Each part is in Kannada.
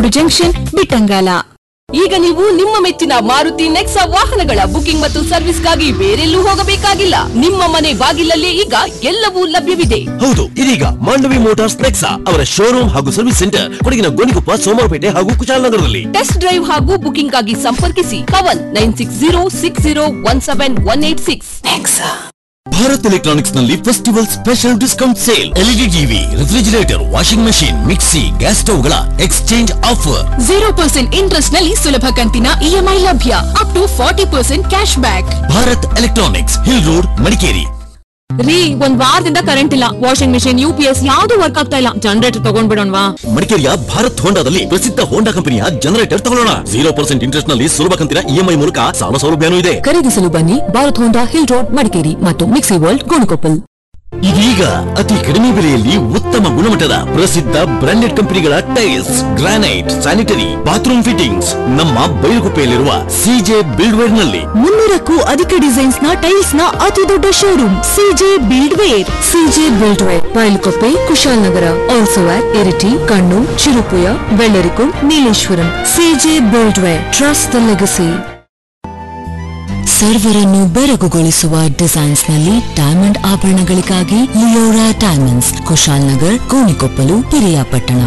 ರೋಡ್ ಜಂಕ್ಷನ್ ಬಿಟ್ಟಂಗಾಲ ಈಗ ನೀವು ನಿಮ್ಮ ಮೆಚ್ಚಿನ ಮಾರುತಿ ನೆಕ್ಸಾ ವಾಹನಗಳ ಬುಕಿಂಗ್ ಮತ್ತು ಸರ್ವಿಸ್ಗಾಗಿ ಬೇರೆಲ್ಲೂ ಹೋಗಬೇಕಾಗಿಲ್ಲ ನಿಮ್ಮ ಮನೆ ಬಾಗಿಲಲ್ಲೇ ಈಗ ಎಲ್ಲವೂ ಲಭ್ಯವಿದೆ ಹೌದು ಇದೀಗ ಮಾಂಡವಿ ಮೋಟಾರ್ಸ್ ನೆಕ್ಸಾ ಅವರ ಶೋರೂಮ್ ಹಾಗೂ ಸರ್ವಿಸ್ ಸೆಂಟರ್ ಕೊಡಗಿನ ಗೋಣಿಕೊಪ್ಪ ಸೋಮವಾರಪೇಟೆ ಹಾಗೂ ಕುಶಾಲನಗರದಲ್ಲಿ ಟೆಸ್ಟ್ ಡ್ರೈವ್ ಹಾಗೂ ಬುಕಿಂಗ್ ಆಗಿ ಸಂಪರ್ಕಿಸಿ Kavan nine six zero six zero one seven one eight six Bharat electronics ನಲ್ಲಿ festival special discount sale LED TV refrigerator washing machine mixie gas ಸ್ಟವ್ಗಳ exchange offer zero percent interest ನಲ್ಲಿ ಸುಲಭ ಕಂತಿನ ಇಎಂಐ ಲಭ್ಯ up to forty percent cash back Bharat electronics hill road Madikeri ರೀ ಒಂದ್ ವಾರದಿಂದ ಕರೆಂಟ್ ಇಲ್ಲ washing machine U P S ಯಾವ್ದು ವರ್ಕ್ ಆಗ್ತಾ ಇಲ್ಲ ಜನರೇಟರ್ ತಗೊಂಡ್ಬಿಡೋಣವಾ ಮಡಿಕೇರಿಯ ಭಾರತ್ ಹೋಂಡಾದಲ್ಲಿ ಪ್ರಸಿದ್ಧ ಹೋಂಡಾ ಕಂಪನಿಯ ಜನರೇಟರ್ ತಗೊಳ್ಳೋಣ ಜೀರೋ ಪರ್ಸೆಂಟ್ ಇಂಟ್ರೆಸ್ಟ್ ನಲ್ಲಿ ಸುಲಭ ಕಂತಿನ ಇಎಂಐ ಮೂಲಕ ಸಾಲ ಸೌಲಭ್ಯನೂ ಇದೆ ಖರೀದಿಸಲು ಬನ್ನಿ Bharat Honda hill road Madikeri ಮತ್ತು ಮಿಕ್ಸಿ ವರ್ಲ್ಡ್ ಗೋಣಿಕೊಪ್ಪಲ್ ಇದೀಗ ಅತಿ ಕಡಿಮೆ ಬೆಲೆಯಲ್ಲಿ ಉತ್ತಮ ಗುಣಮಟ್ಟದ ಪ್ರಸಿದ್ಧ ಬ್ರಾಂಡೆಡ್ ಕಂಪನಿಗಳ tiles granite sanitary bathroom fittings ನಮ್ಮ ಬೈಲುಗುಪ್ಪೆಯಲ್ಲಿರುವ ಸಿಜೆ ಬಿಲ್ಡ್ವೇರ್ ನಲ್ಲಿ ಮುನ್ನೂರಕ್ಕೂ ಅಧಿಕ ಡಿಸೈನ್ಸ್ ನ ಟೈಲ್ಸ್ ನ ಅತಿ ದೊಡ್ಡ showroom CJ buildware CJ buildware Bailkoppe Kushalnagar also at Iritty Kannur Cherupuzha Bellarikund Nileshwaram CJ buildware trust the legacy ಸರ್ವರನ್ನು ಬೆರಗುಗೊಳಿಸುವ ಡಿಸೈನ್ಸ್ ನಲ್ಲಿ ಡೈಮಂಡ್ ಆಭರಣಗಳಿಗಾಗಿ ಲಿಯೋರಾ ಡೈಮಂಡ್ಸ್ ಕುಶಾಲ್ನಗರ್ ಕೋಣಿಕೊಪ್ಪಲು ಪಿರಿಯಾಪಟ್ಟಣ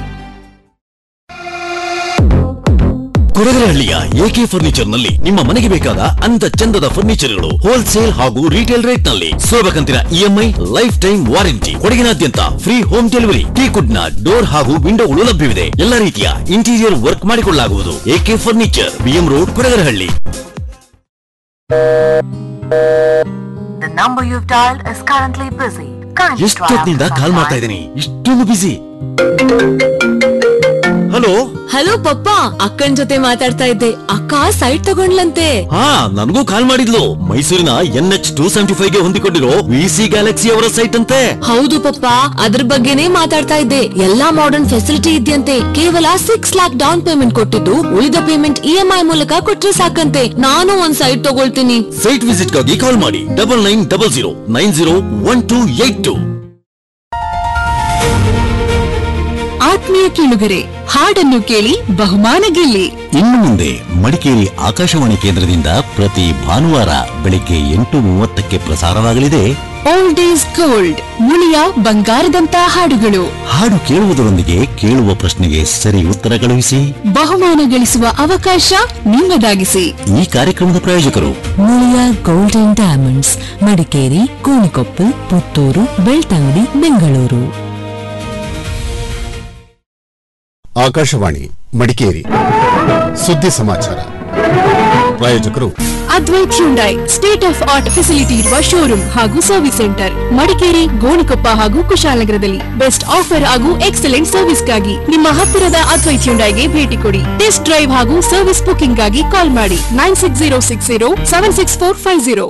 ಕೊಡಗರಹಳ್ಳಿಯ ಎಕೆ ಫರ್ನಿಚರ್ ನಲ್ಲಿ ನಿಮ್ಮ ಮನೆಗೆ ಬೇಕಾದ ಅಂದ ಚಂದದ ಫರ್ನಿಚರ್ಗಳು ಹೋಲ್ಸೇಲ್ ಹಾಗೂ ರಿಟೇಲ್ ರೇಟ್ ನಲ್ಲಿ ಸುಲಭ ಕಂತಿನ ಇಎಂಐ ಲೈಫ್ ಟೈಮ್ ವಾರಂಟಿ ಕೊಡಗಿನಾದ್ಯಂತ ಫ್ರೀ ಹೋಮ್ ಡೆಲಿವರಿ ಟೀಕುಡ್ ನ ಡೋರ್ ಹಾಗೂ ವಿಂಡೋಗಳು ಲಭ್ಯವಿದೆ ಎಲ್ಲ ರೀತಿಯ ಇಂಟೀರಿಯರ್ ವರ್ಕ್ ಮಾಡಿಕೊಳ್ಳಲಾಗುವುದು AK furniture BM road Kodagarahalli The number you've dialed is currently busy. Kindly try ಎಷ್ಟೊತ್ತಿನಿಂದ after ಕಾಲ್ some ಮಾಡ್ತಾ time. ಇದ್ದೀನಿ ಇಷ್ಟೊಂದು ಬಿಸಿ ಹಲೋ ಹಲೋ ಪಪ್ಪ ಅಕ್ಕನ್ ಜೊತೆ ಮಾತಾಡ್ತಾ ಇದ್ದೆ ಅಕ್ಕ ಸೈಟ್ ತಗೊಂಡ್ಲಂತೆ ಹಾ ನನಗೂ ಕಾಲ್ ಮಾಡಿದ್ಲು ಮೈಸೂರಿನ N H two seventy five ಗೆ ಹೊಂದಿಕೊಂಡಿರೋ ವಿಸಿ ಗ್ಯಾಲಕ್ಸಿ ಅವರ ಸೈಟ್ ಅಂತೆ ಹೌದು ಪಪ್ಪ ಅದ್ರ ಬಗ್ಗೆನೇ ಮಾತಾಡ್ತಾ ಇದ್ದೆ ಎಲ್ಲಾ ಮಾಡರ್ನ್ ಫೆಸಿಲಿಟಿ ಇದೆಯಂತೆ ಕೇವಲ ಸಿಕ್ಸ್ ಲ್ಯಾಕ್ ಡೌನ್ ಪೇಮೆಂಟ್ ಕೊಟ್ಟಿದ್ದು ಉಳಿದ ಪೇಮೆಂಟ್ ಇಎಂಐ ಮೂಲಕ ಕೊಟ್ರೆ ಸಾಕಂತೆ ನಾನು ಒಂದ್ ಸೈಟ್ ತಗೊಳ್ತೀನಿ ಸೈಟ್ ವಿಸಿಟ್ ಗಾಗಿ ಕಾಲ್ ಮಾಡಿ double nine double zero nine zero one two eight two ಆತ್ಮೀಯ ಕೇಳುಗರೆ ಹಾಡನ್ನು ಕೇಳಿ ಬಹುಮಾನ ಗೆಲ್ಲಿ ಇನ್ನು ಮುಂದೆ ಮಡಿಕೇರಿ ಆಕಾಶವಾಣಿ ಕೇಂದ್ರದಿಂದ ಪ್ರತಿ ಭಾನುವಾರ ಬೆಳಿಗ್ಗೆ ಎಂಟು ಮೂವತ್ತಕ್ಕೆ ಪ್ರಸಾರವಾಗಲಿದೆ ಓಲ್ಡ್ ಈಸ್ ಗೋಲ್ಡ್ ಮುಳಿಯ ಬಂಗಾರದಂತ ಹಾಡುಗಳು ಹಾಡು ಕೇಳುವುದರೊಂದಿಗೆ ಕೇಳುವ ಪ್ರಶ್ನೆಗೆ ಸರಿ ಉತ್ತರ ಕಳುಹಿಸಿ ಬಹುಮಾನ ಗಳಿಸುವ ಅವಕಾಶ ನಿಮ್ಮದಾಗಿಸಿ ಈ ಕಾರ್ಯಕ್ರಮದ ಪ್ರಾಯೋಜಕರು ಮುಳಿಯ ಗೋಲ್ಡನ್ ಡೈಮಂಡ್ಸ್ ಮಡಿಕೇರಿ ಕೋಣಿಕೊಪ್ಪಲ್ ಪುತ್ತೂರು ಬೆಳ್ತಂಗಡಿ ಬೆಂಗಳೂರು ಆಕಾಶವಾಣಿ ಮಡಿಕೇರಿ ಸುದ್ದಿ ಸಮಾಚಾರ ಪ್ರಾಯೋಜಕರು Advaith Hyundai state of art facility ಇರುವ ಶೋರೂಮ್ ಹಾಗೂ ಸರ್ವಿಸ್ ಸೆಂಟರ್ ಮಡಿಕೇರಿ ಗೋಣಿಕೊಪ್ಪ ಹಾಗೂ ಕುಶಾಲನಗರದಲ್ಲಿ ಬೆಸ್ಟ್ ಆಫರ್ ಹಾಗೂ ಎಕ್ಸಲೆಂಟ್ ಸರ್ವಿಸ್ಗಾಗಿ ನಿಮ್ಮ ಹತ್ತಿರದ ಅದ್ವೈತ್ ಹ್ಯುಂಡೈಗೆ ಭೇಟಿ ಕೊಡಿ ಟೆಸ್ಟ್ ಡ್ರೈವ್ ಹಾಗೂ ಸರ್ವಿಸ್ ಬುಕಿಂಗ್ ಗಾಗಿ ಕಾಲ್ ಮಾಡಿ nine six zero six zero seven six four five zero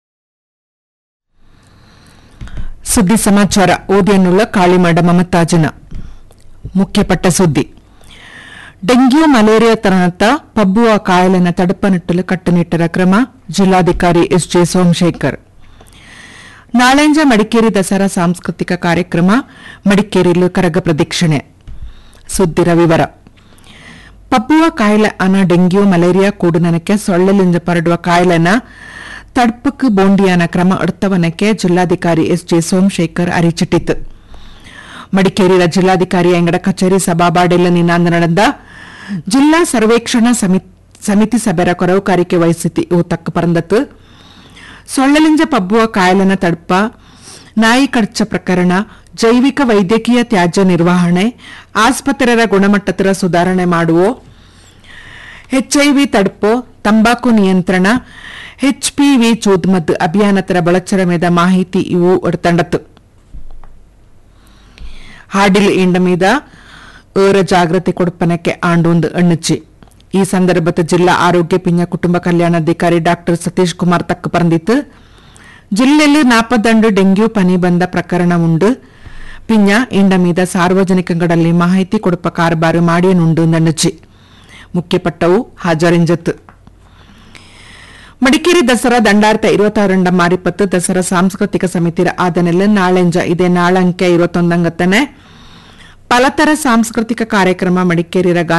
ಸುದ್ದಿ ಸಮಾಚಾರ ಓದಿಯನ್ನುಳ್ಳ ಕಾಳಿಮಡ ಮಮತಾಜನ ಮುಖ್ಯಪಟ್ಟ ಸುದ್ದಿ ಡೆಂಗ್ಯೂ ಮಲೇರಿಯಾ ತರಹತ್ತ ಪಬ್ಬುವ ಕಾಯಲನ ತಡುಪನಿಟ್ಟಲು ಕಟ್ಟುನಿಟ್ಟರ ಕ್ರಮ ಜಿಲ್ಲಾಧಿಕಾರಿ ಎಸ್ ಜೆ ಸೋಮಶೇಖರ್ ನಾಳೆಂಜ ಮಡಿಕೇರಿ ದಸರಾ ಸಾಂಸ್ಕೃತಿಕ ಕಾರ್ಯಕ್ರಮ ಮಡಿಕೇರಿಲು ಕರಗ ಪ್ರದಕ್ಷಿಣೆ ಸುದ್ದಿರ ವಿವರ ಪಬ್ಬುವ ಕಾಯಿಲೆ ಅನ ಡೆಂಗ್ಯೂ ಮಲೇರಿಯಾ ಕೂಡುನನಕ್ಕೆ ಸೊಳ್ಳೆಲಿಂದ ಪರಡುವ ಕಾಯಿಲೆನ ತಡ್ಪಕ್ ಬೋಂಡಿಯಾನ ಕ್ರಮ ಎಡ್ತವನಕ್ಕೆ ಜಿಲ್ಲಾಧಿಕಾರಿ ಎಸ್ ಜೆ ಸೋಮಶೇಖರ್ ಅರಿಚಿಟ್ಟಿತು ಮಡಿಕೇರಿಯ ಜಿಲ್ಲಾಧಿಕಾರಿ ಅಂಗಡ ಕಚೇರಿ ಸಭಾಬಾಡೆಲ್ಲ ನಿನ್ನಾಂದ ನಡೆದ ಜಿಲ್ಲಾ ಸರ್ವೇಕ್ಷಣಾ ಸಮಿ- ಸಮಿತಿ ಸಭೆರ ಕೊರವುಕಾರಿಕೆ ವಹಿಸಿತಿ ಇವು ತಕ್ಕ ಪರಂದತ್ತು ಸೊಳ್ಳೆಲಿಂಜ ಪಬ್ಬುವ ಕಾಯಲನ ತಡ್ಪ ನಾಯಿ ಕಡ್ಚ ಪ್ರಕರಣ ಜೈವಿಕ ವೈದ್ಯಕೀಯ ತ್ಯಾಜ್ಯ ನಿರ್ವಹಣೆ ಆಸ್ಪತ್ರೆರ ಗುಣಮಟ್ಟದ ಸುಧಾರಣೆ ಮಾಡುವ ಎಚ್ಐವಿ ತಡ್ಪು ತಂಬಾಕು ನಿಯಂತ್ರಣ ಎಚ್ಪಿವಿ ಚೂದ್ಮದ್ ಅಭಿಯಾನತರ ಬಳಚರ ಮೇದ ಮಾಹಿತಿ ಇವು ಒಡ್ತಂಡತ್ತು ಹಾಡಿಲ್ ಇಂಡ ಮೀದ ಏರ ಜಾಗೃತಿ ಕೊಡುಪನಕ್ಕೆ ಆಂಡೊಂದು ಅಣ್ಣಚ್ಚಿ ಈ ಸಂದರ್ಭದ ಜಿಲ್ಲಾ ಆರೋಗ್ಯ ಪಿಂಜ ಕುಟುಂಬ ಕಲ್ಯಾಣಾಧಿಕಾರಿ ಡಾಕ್ಟರ್ ಸತೀಶ್ ಕುಮಾರ್ ತಕ್ಕ ಪರಂದಿತ್ತು ಜಿಲ್ಲೆಯಲ್ಲಿ ನಾಪದಂಡು ಡೆಂಗ್ಯೂ ಪನಿ ಬಂದ ಪ್ರಕರಣ ಉಂಡು ಪಿಂಜ ಇಂಡ ಮೀದ ಸಾರ್ವಜನಿಕಗಳಲ್ಲಿ ಮಾಹಿತಿ ಕೊಡುಪ ಕಾರ್ಬಾರು ಮಾಡಿಯನುಂಡು ನಣ್ಣಚ್ಚಿ ಮುಖ್ಯಪಟ್ಟವು ಹಾಜರಿಂಜತ್ತು ಮಡಿಕೇರಿ ದಸರಾ ದಂಡಾರ್ಥ ഇരുപത്താറുണ്ട മാറിപ്പത്ത് ദസറ സാംസ്കൃതിക സമിതിയുടെ ആദനില് നാളെഞ്ച ഇതേ നാളಂಕೆ ഇരുപത്തൊന്നಂಗತ್ತನೆ ಪಲತರ ಸಾಂಸ್ಕೃತಿಕ ಕಾರ್ಯಕ್ರಮ ಮಡಿಕೇರಿಯ